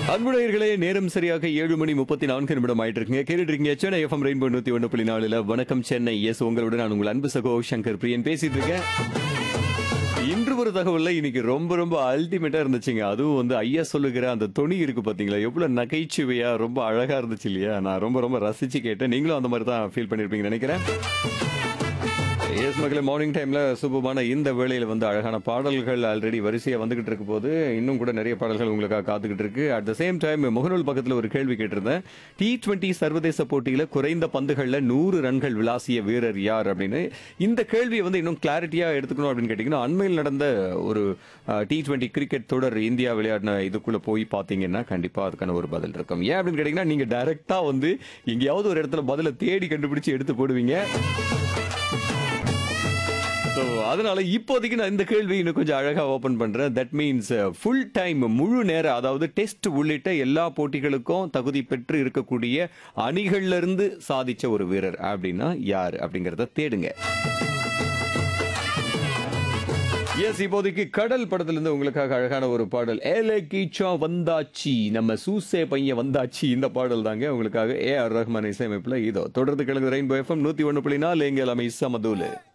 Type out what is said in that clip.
அன்புடையர்களே நேரம் சரியாக ஏழு மணி முப்பத்தி நான்கு நிமிடம் ஆயிட்டு இருக்குங்க கேட்டுட்டு இருக்கீங்க சென்னை எஃப்எம் ரெயின்போ நூத்தி ஒன்று புள்ளி நாலுல வணக்கம் சென்னை எஸ் உங்களுடன் நான் உங்கள் அன்பு சகோ சங்கர் பிரியன் பேசிட்டு இருக்கேன் இன்று ஒரு தகவல்ல இன்னைக்கு ரொம்ப ரொம்ப அல்டிமேட்டா இருந்துச்சுங்க அதுவும் வந்து ஐயா சொல்லுகிற அந்த துணி இருக்கு பாத்தீங்களா எவ்வளவு நகைச்சுவையா ரொம்ப அழகா இருந்துச்சு இல்லையா நான் ரொம்ப ரொம்ப ரசிச்சு கேட்டேன் நீங்களும் அந்த மாதிரி தான் ஃபீல் பண்ணிருப்பீங்கன்னு நினைக்கிறேன் எஸ் மக்களே மார்னிங் டைம்ல சூப்பமான இந்த வேளையில வந்து அழகான பாடல்கள் ஆல்ரெடி வரிசையா வந்துகிட்டு இருக்க போது இன்னும் கூட நிறைய பாடல்கள் உங்களுக்காக காத்துக்கிட்டு இருக்கு அட் த சேம் டைம் முகநூல் பக்கத்துல ஒரு கேள்வி கேட்டிருந்தேன் டி டுவெண்ட்டி சர்வதேச போட்டியில குறைந்த பந்துகள்ல நூறு ரன்கள் விளாசிய வீரர் யார் அப்படின்னு இந்த கேள்வியை வந்து இன்னும் கிளாரிட்டியா எடுத்துக்கணும் அப்படின்னு கேட்டீங்கன்னா அண்மையில் நடந்த ஒரு டி டுவெண்ட்டி கிரிக்கெட் தொடர் இந்தியா விளையாடின இதுக்குள்ள போய் பாத்தீங்கன்னா கண்டிப்பா அதுக்கான ஒரு பதில் இருக்கும் ஏன் அப்படின்னு கேட்டீங்கன்னா நீங்க டைரக்டா வந்து எங்கேயாவது ஒரு இடத்துல பதில தேடி கண்டுபிடிச்சு எடுத்து போடுவீங்க ஸோ அதனால இப்போதைக்கு நான் இந்த கேள்வி இன்னும் கொஞ்சம் அழகா ஓபன் பண்றேன் தட் மீன்ஸ் ஃபுல் டைம் முழு நேர அதாவது டெஸ்ட் உள்ளிட்ட எல்லா போட்டிகளுக்கும் தகுதி பெற்று இருக்கக்கூடிய அணிகள்ல இருந்து சாதிச்ச ஒரு வீரர் அப்படின்னா யார் அப்படிங்கறத தேடுங்க எஸ் இப்போதைக்கு கடல் படத்துல இருந்து உங்களுக்காக அழகான ஒரு பாடல் ஏலே கீச்சா வந்தாச்சி நம்ம சூசே பையன் வந்தாச்சி இந்த பாடல் தாங்க உங்களுக்காக ஏ ஆர் ரஹ்மான் இசையமைப்புல இதோ தொடர்ந்து கிழங்கு ரெயின்போ எஃப்எம் நூத்தி ஒன்று புள்ளி நாலு எங்கள் அமைச்சா மதுல